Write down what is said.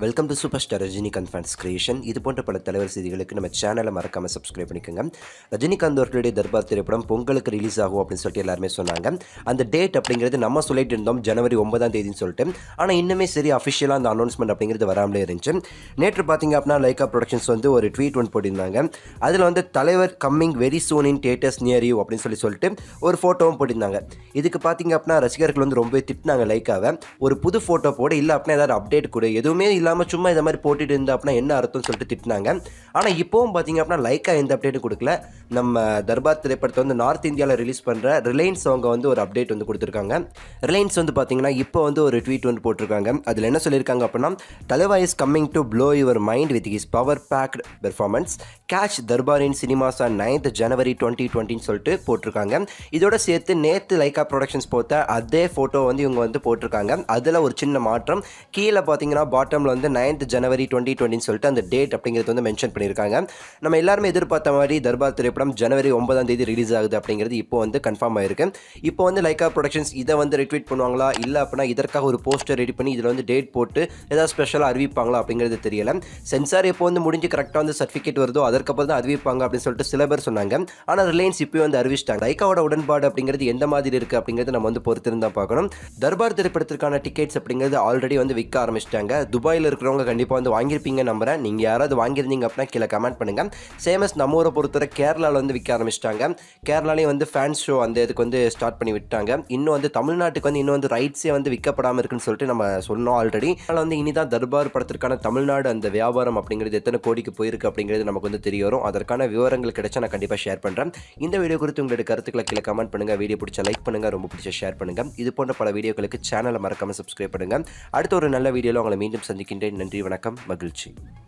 welcome to super star Rajinikanth fans creation இது போன்ற பல தலைவர் செய்திகளுக்கு நம்ம சேனலை மறக்காமல் சப்ஸ்கிரைப் பண்ணிக்கோங்க ரஜினிகாந்த் அவர்களுடைய தர்பார் திரைப்படம் பொங்கலுக்கு ரிலீஸ் ஆகும் அப்படின்னு சொல்லிட்டு எல்லாருமே சொன்னாங்க அந்த டேட் அப்படிங்கிறது நம்ம சொல்லிட்டு இருந்தோம் ஜனவரி ஒன்பதாம் தேதின்னு சொல்லிட்டு ஆனால் இன்னுமே சரி அஃபிஷியலாக அந்த அனௌன்ஸ்மெண்ட் அப்படிங்கிறது வராமலே இருந்துச்சு நேற்று பார்த்தீங்க அப்படின்னா லைக்கா ப்ரொடக்ஷன்ஸ் வந்து ஒரு ட்வீட் ஒன்று போட்டிருந்தாங்க அதில் வந்து தலைவர் coming very soon in theatres near you அப்படின்னு சொல்லி சொல்லிட்டு ஒரு ஃபோட்டோவும் போட்டிருந்தாங்க இதுக்கு பார்த்தீங்க அப்படின்னா ரசிகர்கள் வந்து ரொம்பவே திட்டினாங்க லைக்காவை ஒரு புது ஃபோட்டோ போட இல்லை அப்படின்னா ஏதாவது அப்டேட் கொடு எதுவுமே இல்லாமல் சும்மா இந்த மாதிரி போட்டுட்டு இருந்தா அப்படின்னா என்ன அர்த்தம்னு சொல்லிட்டு திட்டினாங்க ஆனால் இப்போவும் பார்த்தீங்க அப்படின்னா லைக்கா எந்த அப்டேட்டும் கொடுக்கல நம்ம தர்பார் திரைப்படத்தை வந்து நார்த் இந்தியாவில் ரிலீஸ் பண்ணுற ரிலையன்ஸ் அவங்க வந்து ஒரு அப்டேட் வந்து கொடுத்துருக்காங்க ரிலையன்ஸ் வந்து பார்த்தீங்கன்னா இப்போ வந்து ஒரு ட்வீட் வந்து போட்டிருக்காங்க அதில் என்ன சொல்லியிருக்காங்க அப்படின்னா தலைவா is coming to blow your mind with his power packed performance catch Darbar in cinemas on ninth January twenty டுவெண்ட்டின்னு சொல்லிட்டு போட்டிருக்காங்க இதோட சேர்த்து நேற்று லைக்கா ப்ரொடக்ஷன்ஸ் போத்த அதே ஃபோட்டோ வந்து இவங்க வந்து போட்டிருக்காங்க அதில் ஒரு சின்ன மாற்றம் கீழே பார்த்தீங்கன்னா பாட்டமில் வந்து நைன்த் ஜனவரி டுவெண்ட்டி டுவெண்ட்டின்னு சொல்லிட்டு அந்த டேட் அப்படிங்கிறது வந்து மென்ஷன் பண்ணியிருக்காங்க நம்ம எல்லாருமே எதிர்பார்த்த மாதிரி தர்பார் திரைப்படம் ஜனவரி ஒன்பதாம் தேதி ரிலீஸ் ஆகுது அப்படிங்கிறது இப்போ வந்து கன்ஃபார்ம் ஆயிருக்கு இப்போ வந்து லைக்கா ப்ரொடக்ஷன்ஸ் இதை வந்து ரிட்வீட் பண்ணுவாங்களா இல்லை அப்படின்னா இதற்காக ஒரு போஸ்டர் ரெடி பண்ணி இதில் வந்து டேட் போட்டு ஏதாவது ஸ்பெஷலாக அறிவிப்பாங்களா அப்படிங்கிறது தெரியல சென்சார் எப்போ வந்து முடிஞ்சு கரெக்டாக வந்து சர்டிஃபிகேட் வருதோ அதற்கப்புறம் தான் அறிவிப்பாங்க அப்படின்னு சொல்லிட்டு சில பேர் சொன்னாங்க ஆனால் ரிலையன்ஸ் இப்போ வந்து அறிவிச்சிட்டாங்க லைக்காவோட உடன்பாடு அப்படிங்கிறது எந்த மாதிரி இருக்குது அப்படிங்கிறது நம்ம வந்து பொறுத்திருந்தா பார்க்கணும் தர்பார் திரைப்படத்திற்கான டிக்கெட்ஸ் அப்படிங்கிறது ஆல்ரெடி வந்து விற்க ஆரம்பிச்சிட்டாங்க துபாயில் இருக்கிறவங்க கண்டிப்பாக வந்து வாங்கியிருப்பீங்க நம்புறேன் நீங்கள் யாராவது வாங்கியிருந்தீங்க அப்படின்னா கீழே கமெண்ட் பண்ணுங்கள் சேமஸ் நம்ம ஊரை பொறுத்தவரை கேரளாவில் வந்து விற்க ஆரம்பிச்சிட்டாங்க கேரளாலேயும் வந்து ஃபேன்ஸ் ஷோ அந்த இதுக்கு வந்து ஸ்டார்ட் பண்ணி விட்டாங்க இன்னும் வந்து தமிழ்நாட்டுக்கு வந்து இன்னும் வந்து ரைட்ஸே வந்து விற்கப்படாமல் இருக்குன்னு சொல்லிட்டு நம்ம சொன்னோம் ஆல்ரெடி அதனால் வந்து இனிதான் தர்பார் படத்திற்கான தமிழ்நாடு அந்த வியாபாரம் அப்படிங்கிறது எத்தனை கோடிக்கு போயிருக்கு அப்படிங்கிறது நமக்கு வந்து தெரிய வரும் அதற்கான விவரங்கள் கிடைச்சா நான் கண்டிப்பாக ஷேர் பண்ணுறேன் இந்த வீடியோ குறித்து உங்களுடைய கருத்துக்களை கீழே கமெண்ட் பண்ணுங்கள் வீடியோ பிடிச்ச லைக் பண்ணுங்கள் ரொம்ப பிடிச்ச ஷேர் பண்ணுங்கள் இது போன்ற பல வீடியோக்களுக்கு சேனலை மறக்காமல் சப்ஸ்கிரைப் பண்ணுங்கள் அடுத்த ஒரு நல்ல வீடியோவில் உங்களை மீண்டும் சந்திக்கின்றேன் நன்றி வணக்கம் மகிழ்ச்சி